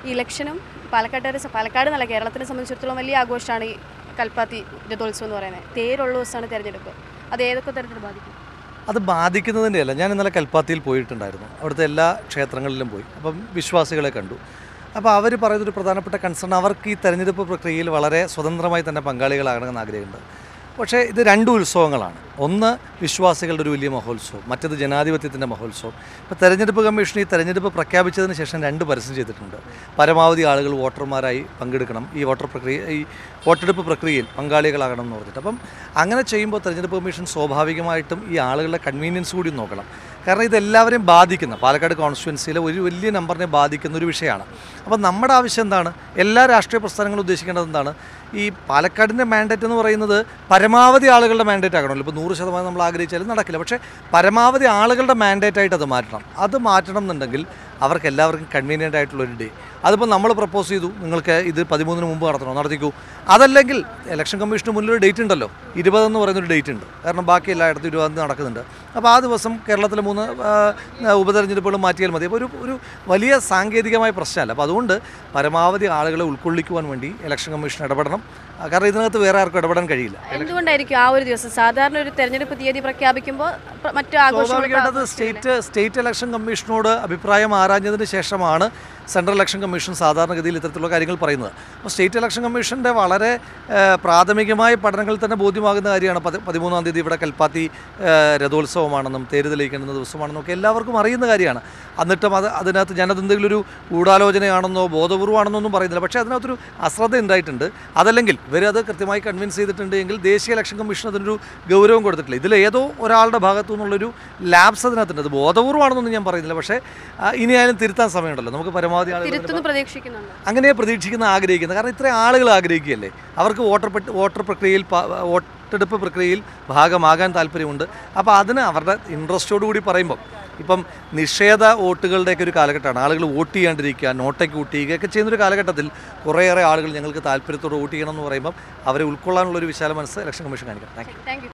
ഈ ഇലക്ഷനും പാലക്കാട്ടുകാരെ സ- പാലക്കാട് നല്ല കേരളത്തിനെ സംബന്ധിച്ചിടത്തോളം വലിയ ആഘോഷമാണ് ഈ കൽപ്പാത്തി രഥോത്സവം എന്ന് പറയുന്നത് തേരുള്ള ദിവസമാണ് തിരഞ്ഞെടുപ്പ് അത് ഏതൊക്കെ തരത്തിൽ ബാധിക്കും അത് ബാധിക്കുന്നതിൻ്റെ അല്ല ഞാൻ ഇന്നലെ കൽപ്പാത്തിയിൽ പോയിട്ടുണ്ടായിരുന്നു അവിടുത്തെ എല്ലാ ക്ഷേത്രങ്ങളിലും പോയി അപ്പം വിശ്വാസികളെ കണ്ടു അപ്പോൾ അവർ പറയുന്നൊരു പ്രധാനപ്പെട്ട കൺസേൺ അവർക്ക് ഈ തെരഞ്ഞെടുപ്പ് പ്രക്രിയയിൽ വളരെ സ്വതന്ത്രമായി തന്നെ പങ്കാളികളാകണമെന്ന് ആഗ്രഹമുണ്ട് പക്ഷേ ഇത് രണ്ട് ഉത്സവങ്ങളാണ് ഒന്ന് വിശ്വാസികളുടെ ഒരു വലിയ മഹോത്സവം മറ്റത് ജനാധിപത്യത്തിൻ്റെ മഹോത്സവം ഇപ്പോൾ തെരഞ്ഞെടുപ്പ് കമ്മീഷൻ ഈ തെരഞ്ഞെടുപ്പ് പ്രഖ്യാപിച്ചതിന് ശേഷം രണ്ട് പരസ്യം ചെയ്തിട്ടുണ്ട് പരമാവധി ആളുകൾ വോട്ടർമാരായി പങ്കെടുക്കണം ഈ വോട്ടർ പ്രക്രിയ ഈ വോട്ടെടുപ്പ് പ്രക്രിയയിൽ പങ്കാളികളാകണം എന്ന് പറഞ്ഞിട്ട് അപ്പം അങ്ങനെ ചെയ്യുമ്പോൾ തെരഞ്ഞെടുപ്പ് കമ്മീഷൻ സ്വാഭാവികമായിട്ടും ഈ ആളുകളുടെ കൺവീനിയൻസ് കൂടി നോക്കണം കാരണം ഇത് എല്ലാവരെയും ബാധിക്കുന്ന പാലക്കാട് കോൺസ്റ്റിറ്റ്യുവൻസിയിലെ ഒരു വലിയ നമ്പറിനെ ബാധിക്കുന്ന ഒരു വിഷയമാണ് അപ്പം നമ്മുടെ ആവശ്യം എന്താണ് എല്ലാ രാഷ്ട്രീയ പ്രസ്ഥാനങ്ങളും ഉദ്ദേശിക്കേണ്ടത് എന്താണ് ഈ പാലക്കാടിൻ്റെ മാൻഡേറ്റ് എന്ന് പറയുന്നത് പരമാവധി ആളുകളുടെ മാൻഡേറ്റ് ആകണമല്ലോ ഇപ്പോൾ നൂറ് ശതമാനം നമ്മൾ ആഗ്രഹിച്ചാലും നടക്കില്ല പക്ഷേ പരമാവധി ആളുകളുടെ മാൻഡേറ്റ് ആയിട്ട് അത് മാറ്റണം അത് മാറ്റണം എന്നുണ്ടെങ്കിൽ അവർക്ക് എല്ലാവർക്കും കൺവീനിയൻ്റ് ആയിട്ടുള്ള ഒരു ഡേ അതിപ്പോൾ നമ്മൾ പ്രപ്പോസ് ചെയ്തു നിങ്ങൾക്ക് ഇത് പതിമൂന്നിന് മുമ്പ് നടത്തണോ നടത്തിക്കൂ അതല്ലെങ്കിൽ ഇലക്ഷൻ കമ്മീഷന് മുന്നിൽ ഒരു ഡേറ്റ് ഉണ്ടല്ലോ ഇരുപതെന്ന് പറയുന്നൊരു ഡേറ്റ് ഉണ്ട് കാരണം ബാക്കി എല്ലായിടത്തും ഇരുപതാം തീയതി നടക്കുന്നുണ്ട് അപ്പോൾ ആ ദിവസം കേരളത്തിലെ മൂന്ന് ആ, ഉപതെരഞ്ഞെടുപ്പുകൾ മാറ്റിയാൽ മതി അപ്പോൾ ഒരു ഒരു വലിയ സാങ്കേതികമായ പ്രശ്നമല്ല അപ്പോൾ അതുകൊണ്ട് പരമാവധി ആളുകളെ ഉൾക്കൊള്ളിക്കുവാൻ വേണ്ടി ഇലക്ഷൻ കമ്മീഷൻ ഇടപെടണം ആ, കാരണം ഇതിനകത്ത് വേറെ ആർക്കും ഇടപെടാൻ കഴിയില്ല എന്തുകൊണ്ടായിരിക്കും ആ ഒരു ദിവസം സാധാരണ ഒരു തെരഞ്ഞെടുപ്പ് തീയതി പ്രഖ്യാപിക്കുമ്പോൾ പ്ര- മറ്റു ആഘോഷങ്ങൾ സ്വാഭാവികമായിട്ട് അത് സ്റ്റേറ്റ് സ്റ്റേറ്റ് ഇലക്ഷൻ കമ്മീഷനോട് അഭിപ്രായം ആരാഞ്ഞതിന് ശേഷമാണ് സെൻട്രൽ ഇലക്ഷൻ കമ്മീഷൻ സാധാരണഗതിയിൽ ഇത്തരത്തിലുള്ള കാര്യങ്ങൾ പറയുന്നത് അപ്പോൾ സ്റ്റേറ്റ് ഇലക്ഷൻ കമ്മീഷൻ്റെ വളരെ ഏഹ്, പ്രാഥമികമായ പഠനങ്ങളിൽ തന്നെ ബോധ്യമാകുന്ന കാര്യമാണ് പതി പതിമൂന്നാം തീയതി ഇവിടെ കൽപ്പാത്തി ഏഹ്, രഥോത്സവമാണെന്നും തേര് തെളിയിക്കേണ്ടുന്ന ദിവസമാണെന്നും ഒക്കെ എല്ലാവർക്കും അറിയുന്ന കാര്യമാണ് എന്നിട്ടും അത് അതിനകത്ത് ഞാനത് എന്തെങ്കിലും ഒരു ഗൂഢാലോചനയാണെന്നോ ബോധപൂർവമാണെന്നോ ഒന്നും പറയുന്നില്ല പക്ഷേ അതിനകത്തൊരു അശ്രദ്ധ ഉണ്ടായിട്ടുണ്ട് അതല്ലെങ്കിൽ ഇവർ അത് കൃത്യമായി കൺവിൻസ് ചെയ്തിട്ടുണ്ട് എങ്കിൽ ദേശീയ ഇലക്ഷൻ കമ്മീഷൻ അതിനൊരു ഗൗരവം കൊടുത്തിട്ടില്ല ഇതിൽ ഏതോ ഒരാളുടെ ഭാഗത്തു നിന്നുള്ളൊരു ലാബ്സ് അതിനകത്തുണ്ട് അത് ബോധപൂർവമാണെന്നൊന്നും ഞാൻ പറയുന്നില്ല പക്ഷേ ആ, ഇനി ആയാലും തിരുത്താൻ സമയമുണ്ടല്ലോ നമുക്ക് പരമാവധി ആളുകൾ തിരുത്തുന്നു പ്രതീക്ഷിക്കുന്നുണ്ട് അങ്ങനെ പ്രതീക്ഷിക്കുന്ന ആഗ്രഹിക്കുന്നത് കാരണം ഇത്രയും ആളുകൾ ആഗ്രഹിക്കുകയല്ലേ അവർക്ക് വോട്ടർ പെട്ട് വോട്ടർ പ്രക്രിയയിൽ പ- വോട്ടെടുപ്പ് പ്രക്രിയയിൽ ഭാഗമാകാൻ താല്പര്യമുണ്ട് അപ്പോൾ അതിന് അവരുടെ ഇൻട്രസ്റ്റോട് കൂടി പറയുമ്പോൾ ഇപ്പം നിഷേധ വോട്ടുകളുടെയൊക്കെ ഒരു കാലഘട്ടമാണ് ആളുകൾ വോട്ട് ചെയ്യാണ്ടിരിക്കുക നോട്ടയ്ക്ക് വോട്ട് ചെയ്യുകയൊക്കെ ചെയ്യുന്നൊരു കാലഘട്ടത്തിൽ കുറേയേറെ ആളുകൾ ഞങ്ങൾക്ക് താല്പര്യത്തോടെ വോട്ട് ചെയ്യണം എന്ന് പറയുമ്പം അവരെ ഉൾക്കൊള്ളാനുള്ള ഒരു വിശാല മനസ്സ് ഇലക്ഷൻ കമ്മീഷൻ കാണിക്കണം താങ്ക് യു താങ്ക് യു